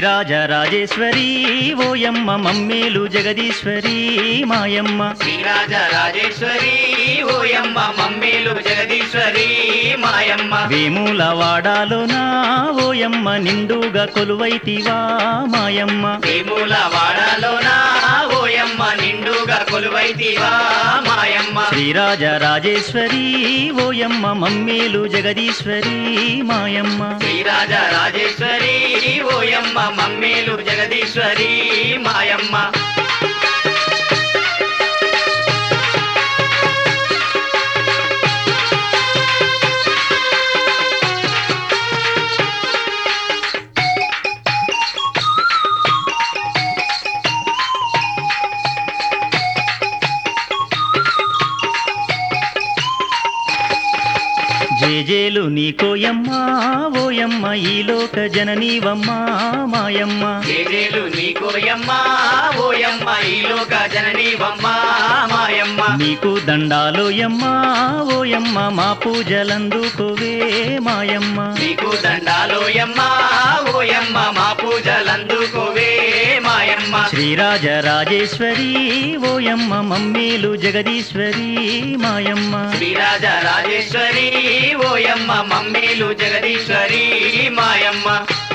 శ్రీరాజరాజేశ్వరి ఓయమ్మ మమ్మేలు జగదీశ్వరి మాయమ్మ శ్రీరాజ రాజేశ్వరి ఓయమ్మ మమ్మేలు జగదీశ్వరి మాయమ్మ వేముల వాడాలోనా ఓయమ్మ నిండుగా కొలువైతివా మాయమ్మ వేముల వాడలోన ఓయమ్మ నిండుగా కొలువైతివా మాయమ్మ శ్రీరాజరాజేశ్వరి ఓయమ్మ మమ్మేలు జగదీశ్వరి మాయమ్మ శ్రీరాజ రాజేశ్వరి ఓయమ్మ మమ్మేలు జగదీశ్వరి మాయమ్మ జేజేలు నీకోయమ్మ ఓయమ్మ ఈ లోక జననీవమ్మ మాయమ్మ జేజేలు నీకోయమ్మ ఓయమ్మ ఈ లోక జననీవమ్మ మాయమ్మ నీకు దండాలోయమ్మ ఓయమ్మ మా పూజలందుకోవే మాయమ్మ నీకు దండాలోయమ్మ ఓయమ్మ మా పూజలందుకోవే మాయమ్మ శ్రీరాజరాజేశ్వరి ఓయమ్మ మమ్మేలు జగదీశ్వరి మాయమ్మ శ్రీరాజ రాజేశ్వరి ఓయమ్మ మమ్మేలు జగదీశ్వరి మాయమ్మ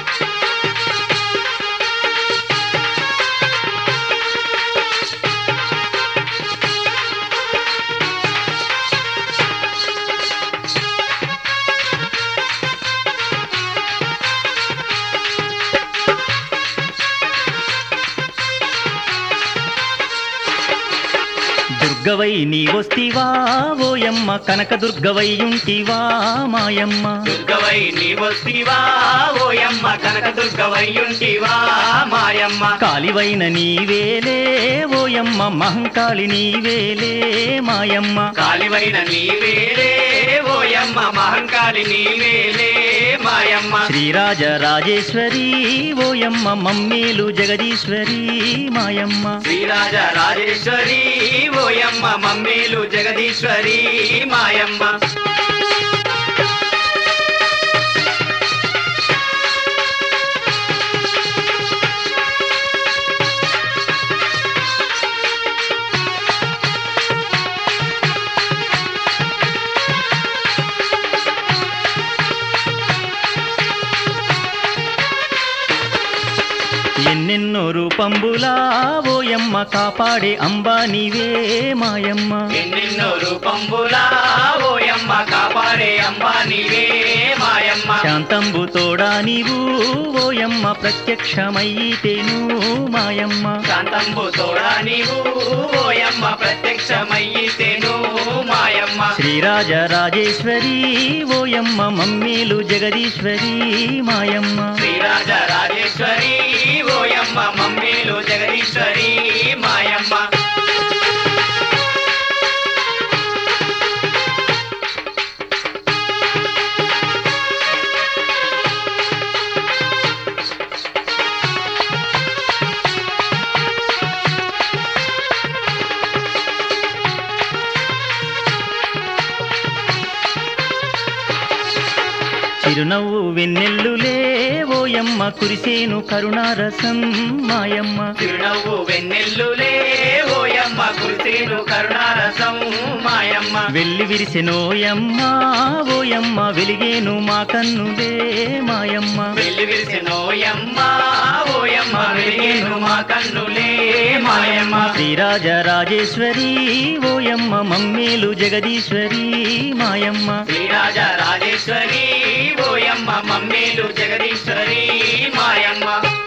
దుర్గవై నీ వస్తివా ఓయమ్మ కనక దుర్గవై ఉంటివా మాయమ్మ దుర్గవై నీవొస్తివా ఓయమ్మ కనక దుర్గవయ్యుంటివా మాయమ్మ కాలివైన నీవేలే ఓయమ్మ మహంకాళి నీవేలే మాయమ్మ కాలివైన నీవేలే ఓయమ్మ మహంకాళి నీవేలే మాయమ్మ శ్రీరాజరాజేశ్వరి ఓయమ్మ మమ్మేలు జగదీశ్వరి మాయమ్మ శ్రీరాజ రాజేశ్వరి ఓయమ్మ మమ్మేలు జగదీశ్వరి మాయమ్మ ఎన్నెన్నో రూపంబులా ఓయమ్మ కాపాడే అంబా నీవే మాయమ్మ ఎన్నెన్నో రూపంబులా ఓయమ్మ కాపాడే అంబా నీవే మాయమ్మ శాంతంబు తోడా నీవు ఓయమ్మ ప్రత్యక్షమయ్యితేను మాయమ్మ శాంతంబు తోడా నీవు ఓయమ్మ ప్రత్యక్షమయ్యితేను మాయమ్మ శ్రీరాజరాజేశ్వరి ఓయమ్మ మమ్మేలు జగదీశ్వరి మాయమ్మ శ్రీరాజ రాజేశ్వరి ఓయమ్మ మమ్మేలు జగదీశ్వరి మాయమ్మ చిరునవ్వు వెన్నెల్లులే ఓయమ్మ కురిసేను కరుణారసం మాయమ్మ చిరునవ్వు వెన్నెల్లులే ఓయమ్మ కురిసేను కరుణారసం మాయమ్మ వెళ్ళి విరిసెనోయమ్మ ఓయమ్మ వెలిగేను మా కన్నులే మాయమ్మ వెళ్ళి విరిసినోయమ్మ ఓయమ్మ వెలిగేను మా కన్నులే మాయమ్మ శ్రీరాజరాజేశ్వరి ఓయమ్మ మమ్మేలు జగదీశ్వరి మాయమ్మ శ్రీరాజ రాజేశ్వరి ఓయమ్మ మమ్మేలు జగదీశ్వరి మాయమ్మ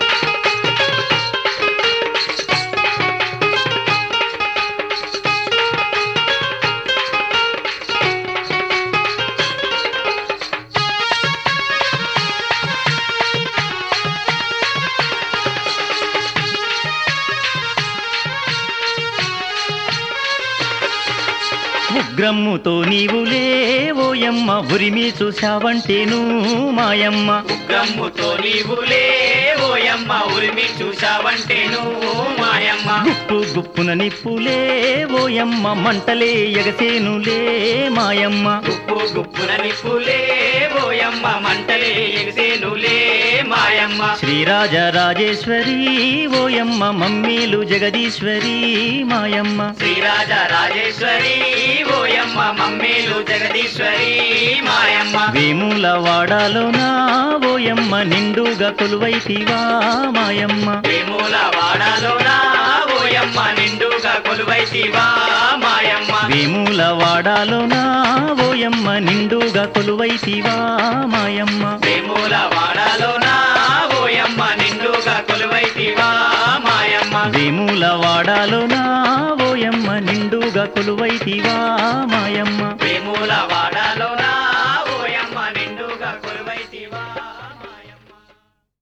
ఉగ్రమ్ముతో నీవులే ఓయమ్మ ఉరిమి చూశావంటేను మాయమ్మ ఉగ్రమ్ముతో నీవులే ఓయమ్మ ఉరిమి చూశావంటే నువ్వు మాయమ్మ గుప్పు గుప్పున నిప్పులే ఓయమ్మ మంటలే ఎగసేనులే మాయమ్మ గుప్పు గుప్పున నిప్పులే ఓయమ్మ మంటలే ఎగిసేనులే మాయమ్మ మాయమ్మ శ్రీరాజరాజేశ్వరి ఓయమ్మ మమ్మీలు జగదీశ్వరి మాయమ్మ శ్రీరాజ రాజేశ్వరి ఓయమ్మ మమ్మీలు జగదీశ్వరి మాయమ్మ వేముల వాడాలోనా ఓయమ్మ నిండుగా కొలువైతివా మాయమ్మ వేముల వాడలోనా ఓయమ్మ నిండుగా కొలువైతివా మాయమ్మ వేముల వాడాలోనా ఓయమ్మ నిండుగా కొలువైతివా మాయమ్మ వేముల వాడలోనా ఓయమ్మ నిండుగా కొలువైతివా మాయమ్మ వేముల వాడాలోనా ఓయమ్మ నిండుగా కొలువైతివా మాయమ్మ